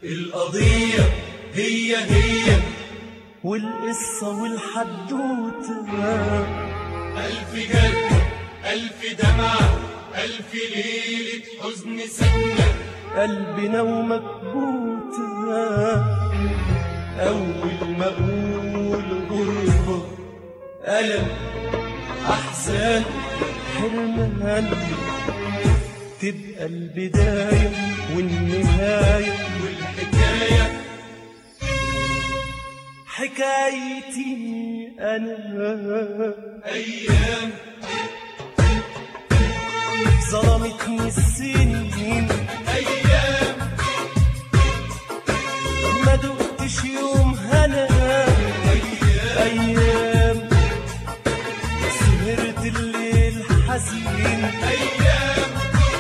القضية هي هي والقصة والحدوتة ألف جد ألف دمعة ألف ليلة حزن سكنة قلبنا ومكبوتة أول ما أقول غربة ألم أحزان حرمان تبقى البداية والنهاية والحكاية حكايتي أنا أيام ظلمتني السنين أيام ما دقتش يوم هنا أيام سهرت الليل حزين أيام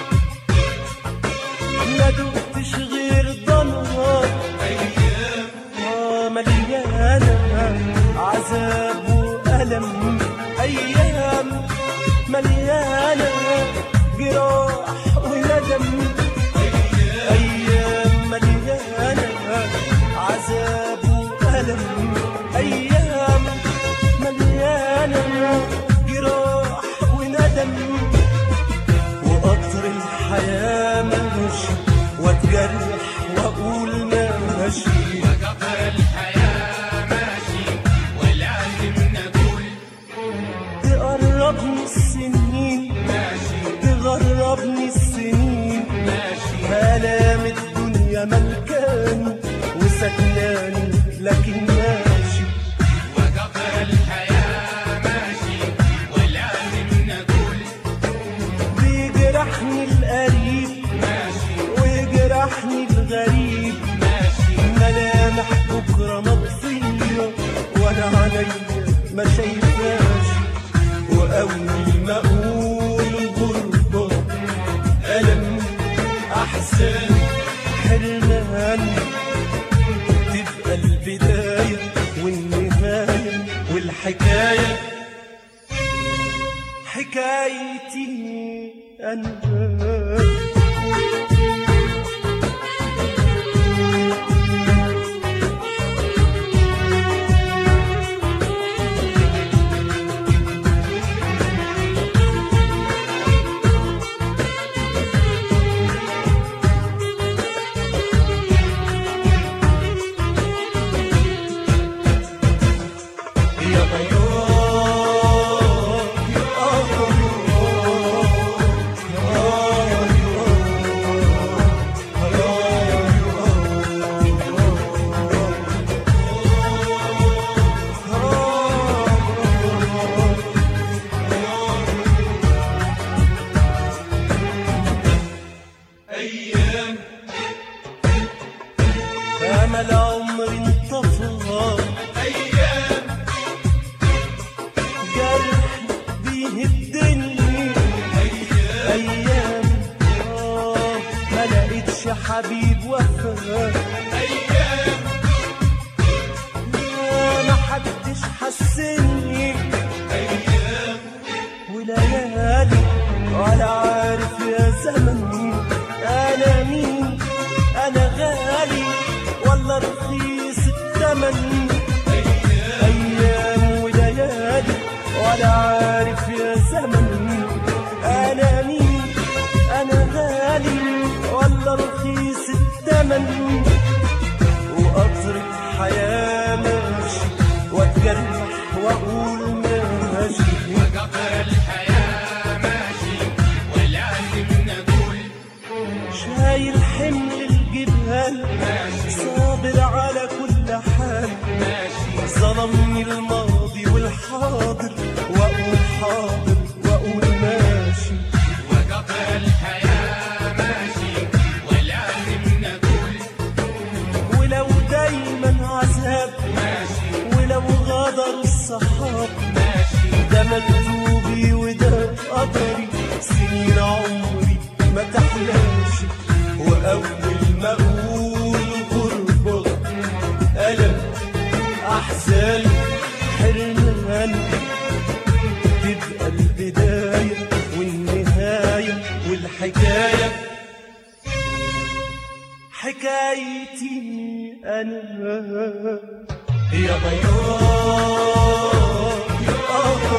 ما دقتش غير ضنا أيام آه مليانة عذاب وألم أيام مليانة جراح وندم أيام مليانة عذاب وألم أيام مليانة جراح وندم وقطر الحياة ماشي واتجرح وأقول ماشي وقطر الحياة ماشي ولازم نقول تقربني السنين ماشي تغربني السنين ماشي آلام الدنيا ملكاني وسكناني لكن ماشي وقطر الحياة ماشي ولازم نقول بيجرحني القريب ماشي ويجرحني الغريب ماشي ملامح بكرة مطفية وأنا عليا ما شايفاش وأول ما أقول غربة ألم أحزان حرمان تبقى البداية والنهاية والحكاية حكايتي أنا يا أيام أمل عمري انطفى أيام جرح بيهدني أيام آه ما لقيتش حبيب وفا أيام آه ما حدش حسني أيام وليالي ولا عارف يا زمن أنا مين أنا غالي ولا رخيص الثمن أيام وليالي ولا عارف يا زمن أنا مين أنا غالي ولا رخيص الثمن وقطر الحياة ماشي واتجرح وأقول ماشي وقطر الحياة ماشي ولازم نقول شايل حمل الجبال صابر على كل حال ماشي ظلمني الماضي والحاضر واقول حاضر واقول ماشي وقطر الحياة ماشي ولازم نقول ولو دايما عذاب ماشي ولو غدر الصحاب ماشي ده مكتوبي وده قدري سنين عمري ما تحلاش واول ما اقول غربه ألم أحزان حرمان تبقى البداية والنهاية والحكاية حكايتي أنا يا بياض يا